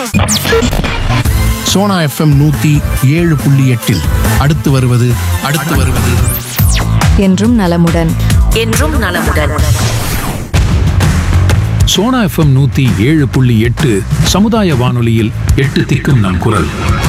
Sona FM நூத்தி ஏழு புள்ளி எட்டில் அடுத்து வருவது அடுத்து வருவது என்றும் நலமுடன் என்றும் நலமுடன் சோனா எஃப்எம் நூத்தி ஏழு புள்ளி எட்டு சமுதாய வானொலியில் எட்டு திக்கும் நம் குரல்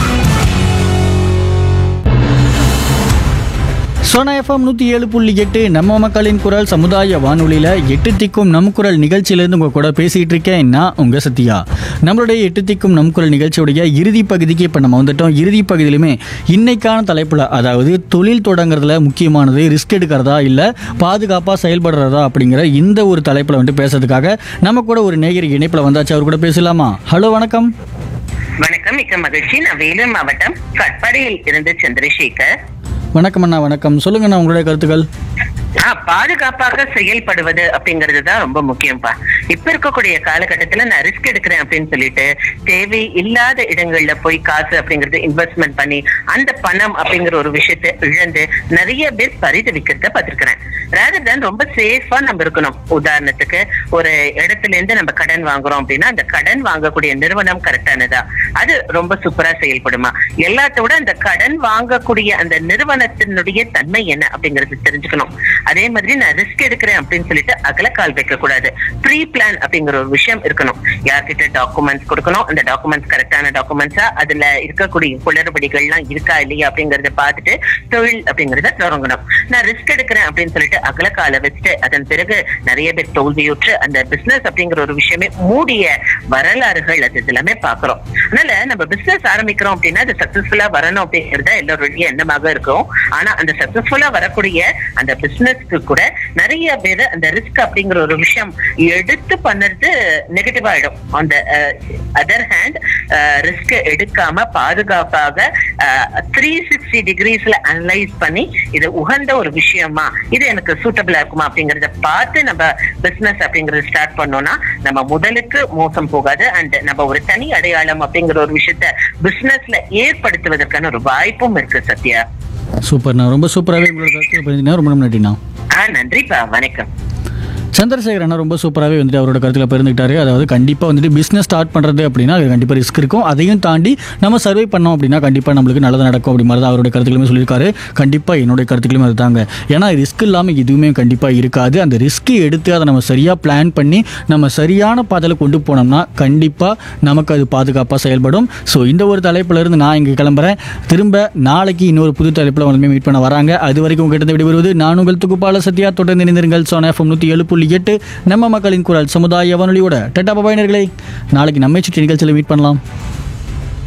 சோனா எஃப்எம் நூற்றி ஏழு புள்ளி எட்டு நம்ம மக்களின் குரல் சமுதாய வானொலியில் எட்டு திக்கும் நம் குரல் நிகழ்ச்சியிலேருந்து உங்கள் கூட பேசிகிட்டு இருக்கேன் நான் உங்கள் சத்யா நம்மளுடைய எட்டு திக்கும் நம் குரல் நிகழ்ச்சியுடைய இறுதி பகுதிக்கு இப்போ நம்ம வந்துட்டோம் இறுதி பகுதியிலுமே இன்னைக்கான தலைப்பில் அதாவது தொழில் தொடங்குறதுல முக்கியமானது ரிஸ்க் எடுக்கிறதா இல்லை பாதுகாப்பாக செயல்படுறதா அப்படிங்கிற இந்த ஒரு தலைப்பில் வந்துட்டு பேசுறதுக்காக நம்ம கூட ஒரு நேயர் இணைப்பில் வந்தாச்சு அவர் கூட பேசலாமா ஹலோ வணக்கம் வணக்கம் மிக்க மகிழ்ச்சி நான் வேலூர் மாவட்டம் கட்பாடியில் இருந்து சந்திரசேகர் வணக்கம் அண்ணா வணக்கம் சொல்லுங்கண்ணா உங்களுடைய கருத்துக்கள் ஆ, பாதுகாப்பாக செயல்படுவது அப்படிங்கிறது தான் ரொம்ப முக்கியம்ப்பா இப்ப இருக்கக்கூடிய காலகட்டத்துல நான் ரிஸ்க் எடுக்கிறேன் அப்படின்னு சொல்லிட்டு தேவை இல்லாத இடங்கள்ல போய் காசு அப்படிங்கறது இன்வெஸ்ட்மெண்ட் பண்ணி அந்த பணம் அப்படிங்கிற ஒரு விஷயத்தை இழந்து நிறைய பேர் பரிதவிக்கிறத பார்த்திருக்கிறேன் ரேதர் தான் ரொம்ப சேஃபா நம்ம இருக்கணும் உதாரணத்துக்கு ஒரு இடத்துல இருந்து நம்ம கடன் வாங்குறோம் அப்படின்னா அந்த கடன் வாங்கக்கூடிய நிறுவனம் கரெக்டானதா அது ரொம்ப சூப்பரா செயல்படுமா எல்லாத்தோட அந்த கடன் வாங்கக்கூடிய அந்த நிறுவனத்தினுடைய தன்மை என்ன அப்படிங்கறது தெரிஞ்சுக்கணும் அதே மாதிரி நான் ரிஸ்க் எடுக்கிறேன் அப்படின்னு சொல்லிட்டு அகலக்கால் வைக்க கூடாது ப்ரீ பிளான் அப்படிங்கிற ஒரு விஷயம் இருக்கணும் யார்கிட்ட டாக்குமெண்ட்ஸ் கொடுக்கணும் அந்த டாக்குமெண்ட்ஸ் கரெக்டான டாக்குமெண்ட்ஸா அதுல இருக்கக்கூடிய குளறுபடிகள்லாம் இருக்கா இல்லையா அப்படிங்கறத பார்த்துட்டு தொழில் அப்படிங்கறத தொடங்கணும் நான் ரிஸ்க் எடுக்கிறேன் அப்படின்னு சொல்லிட்டு அகலக்கால வச்சுட்டு அதன் பிறகு நிறைய பேர் தோல்வியுற்று அந்த பிசினஸ் அப்படிங்கிற ஒரு விஷயமே மூடிய வரலாறுகள் அது எல்லாமே பாக்குறோம் அதனால நம்ம பிசினஸ் ஆரம்பிக்கிறோம் அப்படின்னா அது சக்சஸ்ஃபுல்லா வரணும் அப்படிங்கறத எல்லாருடைய எண்ணமாக இருக்கும் ஆனா அந்த சக்சஸ்ஃபுல்லா வரக்கூடிய அந்த பிசினஸ்க்கு கூட நிறைய பேர் அந்த ரிஸ்க் அப்படிங்கிற ஒரு விஷயம் எடுத்து பண்ணது நெகட்டிவ் ஆயிடும் அந்த அதர் ஹேண்ட் ரிஸ்க் எடுக்காம பாதுகாப்பாக த்ரீ சிக்ஸ்டி டிகிரிஸ்ல அனலைஸ் பண்ணி இது உகந்த ஒரு விஷயமா இது எனக்கு சூட்டபிளா இருக்குமா அப்படிங்கறத பார்த்து நம்ம பிசினஸ் அப்படிங்கறத ஸ்டார்ட் பண்ணோம்னா நம்ம முதலுக்கு மோசம் போகாது அண்ட் நம்ம ஒரு தனி அடையாளம் அப்படிங்கிற ஒரு விஷயத்த பிசினஸ்ல ஏற்படுத்துவதற்கான ஒரு வாய்ப்பும் இருக்கு சத்யா சூப்பர்ண்ணா ரொம்ப சூப்பராகவே உங்களோட கருத்துக்கள் பதினீங்கன்னா ரொம்ப ரொம்ப நன்றிண்ணா ஆ நன்றிப்பா வணக்கம் சந்திரசேகர் அண்ணா ரொம்ப சூப்பராகவே வந்துட்டு அவரோட கருத்தில் பகிர்ந்துக்கிட்டாரு அதாவது கண்டிப்பாக வந்துட்டு பிஸ்னஸ் ஸ்டார்ட் பண்ணுறது அப்படின்னா அது கண்டிப்பாக ரிஸ்க் இருக்கும் அதையும் தாண்டி நம்ம சர்வை பண்ணோம் அப்படின்னா கண்டிப்பாக நம்மளுக்கு நல்லது நடக்கும் அப்படி மாதிரி தான் அவருடைய கருத்துக்களுமே சொல்லியிருக்காரு கண்டிப்பாக என்னுடைய கருத்துக்களுமே அதுதாங்க ஏன்னா ரிஸ்க் இல்லாமல் எதுவுமே கண்டிப்பாக இருக்காது அந்த ரிஸ்க்கு எடுத்து அதை நம்ம சரியாக பிளான் பண்ணி நம்ம சரியான பாதையில் கொண்டு போனோம்னா கண்டிப்பாக நமக்கு அது பாதுகாப்பாக செயல்படும் ஸோ இந்த ஒரு தலைப்புல இருந்து நான் இங்கே கிளம்புறேன் திரும்ப நாளைக்கு இன்னொரு புது தலைப்பில் வந்து மீட் பண்ண வராங்க அது வரைக்கும் உங்ககிட்ட விடைபெறுவது நான் உங்கள் துக்குப்பால சத்யா தொடர்ந்து இணைந்திருங்கள் சோனா எஃப்எம் நூற்றி ஏழு புள்ளி எட்டு நம்ம மக்களின் குரல் சமுதாய வானொலியோட டெட்டா பபாயினர்களை நாளைக்கு நம்மை சுற்றி நிகழ்ச்சியில் மீட் பண்ணலாம்